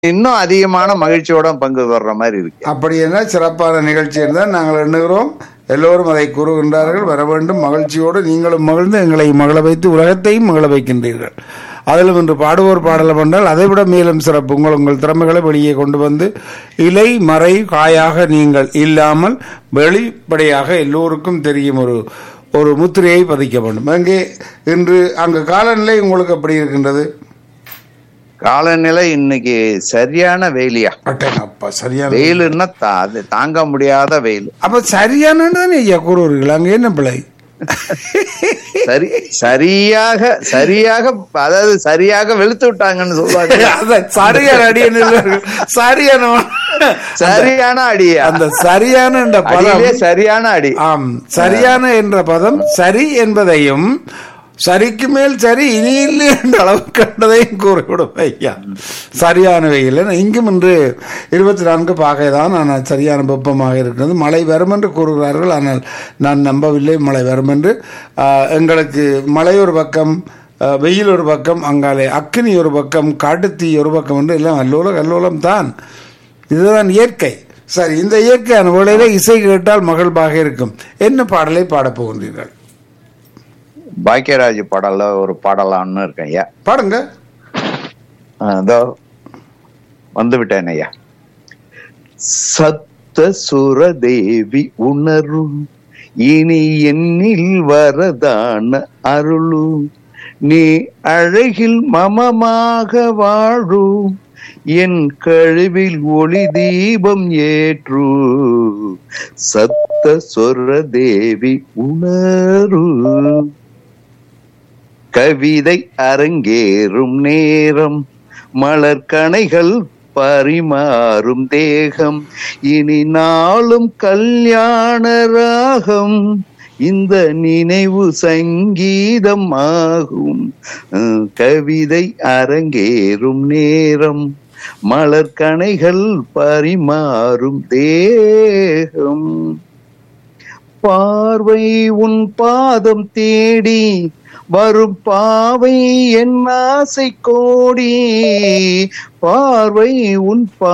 இன்னும் அதிகமான மகிழ்ச்சியோட பங்கு வர்ற மாதிரி இருக்கு அப்படி என்ன சிறப்பான நிகழ்ச்சி இருந்தால் நாங்கள் எண்ணுகிறோம் எல்லோரும் அதை கூறுகின்றார்கள் வர வேண்டும் மகிழ்ச்சியோடு நீங்களும் மகிழ்ந்து எங்களை மகள வைத்து உலகத்தையும் மகள வைக்கின்றீர்கள் அதிலும் இன்று பாடுவோர் பாடலம் என்றால் அதைவிட மேலும் சிறப்பு உங்கள் உங்கள் திறமைகளை வெளியே கொண்டு வந்து இலை மறை காயாக நீங்கள் இல்லாமல் வெளிப்படையாக எல்லோருக்கும் தெரியும் ஒரு ஒரு முத்திரையை பதிக்க வேண்டும் அங்கே இன்று அங்கு காலநிலை உங்களுக்கு எப்படி இருக்கின்றது காலநிலை இன்னைக்கு சரியான வெயிலியா அட்டேங்கப்பா சரியான வெயிலுன்னா தா- அது தாங்க முடியாத வெயில் அப்ப சரியானது ஐயா கூறுவீர்கள் அங்க என்ன பிள்ளை சரி சரியாக சரியாக அதாவது சரியாக வெளுத்து விட்டாங்கன்னு சொல்லுவாங்க அதான் சரியான அடி என்ன சரியான சரியான அடியா அந்த சரியான என்ற பதம் அடியிலே சரியான அடி ஆம் சரியான என்ற பதம் சரி என்பதையும் சரிக்கு மேல் சரி இனி இல்லை என்ற அளவு கண்டதையும் கூறிவிடும் ஐயா சரியான வெயில் இங்கும் இன்று இருபத்தி நான்கு பாகைதான் ஆனால் சரியான வெப்பமாக இருக்கிறது மழை வரும் என்று கூறுகிறார்கள் ஆனால் நான் நம்பவில்லை மழை வரும் என்று ஆஹ், எங்களுக்கு மழை ஒரு பக்கம் ஆஹ், வெயில் ஒரு பக்கம் அங்காலே அக்கினி ஒரு பக்கம் காட்டுத்தீ ஒரு பக்கம் என்று எல்லாம் அல்லோல கல்லோலம் தான் இதுதான் இயற்கை சரி இந்த இயற்கையான வேளையில இசை கேட்டால் மகிழ்வாக இருக்கும் என்ன பாடலை பாடப் போகின்றீர்கள் பாக்கியராஜ் பாடல்ல ஒரு பாடலாம்னு இருக்கேன் ஐயா பாடுங்க அதோ வந்து விட்டேன் ஐயா சத்த சுரதேவி உணரும் இனி என்னில் வரதான அருளும் நீ அழகில் மமமாக வாழும் என் கழுவில் ஒளி தீபம் ஏற்று சத்த சொரதேவி உணரும் கவிதை அரங்கேறும் நேரம் மலர்கணைகள் பரிமாறும் தேகம் இனி நாளும் கல்யாண ராகம் இந்த நினைவு சங்கீதம் ஆகும் அஹ், கவிதை அரங்கேறும் நேரம் மலர்கணைகள் பரிமாறும் தேகம் பார்வை உன் பாதம் தேடி வரும் பாவை என் ஆசை கோடி பார்வை உன் பா